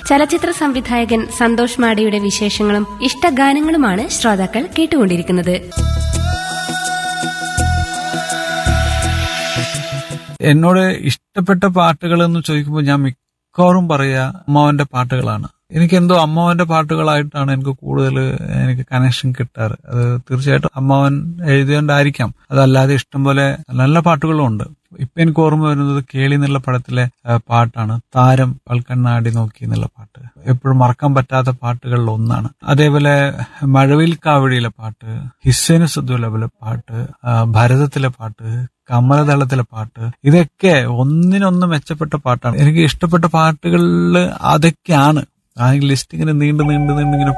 ചലച്ചിത്ര സംവിധായകൻ സന്തോഷ് മാടിയുടെ വിശേഷങ്ങളും ഇഷ്ടഗാനങ്ങളുമാണ് ശ്രോതാക്കൾ കേട്ടുകൊണ്ടിരിക്കുന്നത് എന്നോട് ഇഷ്ടപ്പെട്ട പാട്ടുകൾ എന്ന് ചോദിക്കുമ്പോൾ ഞാൻ മിക്കവാറും പറയാ അമ്മാവന്റെ പാട്ടുകളാണ് എനിക്കെന്തോ അമ്മാവന്റെ പാട്ടുകളായിട്ടാണ് എനിക്ക് കൂടുതൽ എനിക്ക് കണക്ഷൻ കിട്ടാറ് അത് തീർച്ചയായിട്ടും അമ്മാവൻ എഴുതിയോണ്ടായിരിക്കാം അതല്ലാതെ ഇഷ്ടംപോലെ നല്ല പാട്ടുകളും ഉണ്ട് ഇപ്പൊ എനിക്ക് ഓർമ്മ വരുന്നത് കേളി എന്നുള്ള പടത്തിലെ ആ, പാട്ടാണ് താരം പൽക്കണ്ണാടി നോക്കി എന്നുള്ള പാട്ട് എപ്പോഴും മറക്കാൻ പറ്റാത്ത പാട്ടുകളിൽ ഒന്നാണ് അതേപോലെ മഴവിൽ കാവടിയിലെ പാട്ട് ഹിസ്സേനു സുദ്ദുലബിലെ പാട്ട് ആ, ഭരതത്തിലെ പാട്ട് കമലദളത്തിലെ പാട്ട് ഇതൊക്കെ ഒന്നിനൊന്ന് മെച്ചപ്പെട്ട പാട്ടാണ് എനിക്ക് ഇഷ്ടപ്പെട്ട പാട്ടുകളിൽ അതൊക്കെയാണ് ആ ലിസ്റ്റ് ഇങ്ങനെ നീണ്ടു നീണ്ടു നീണ്ടിങ്ങനെ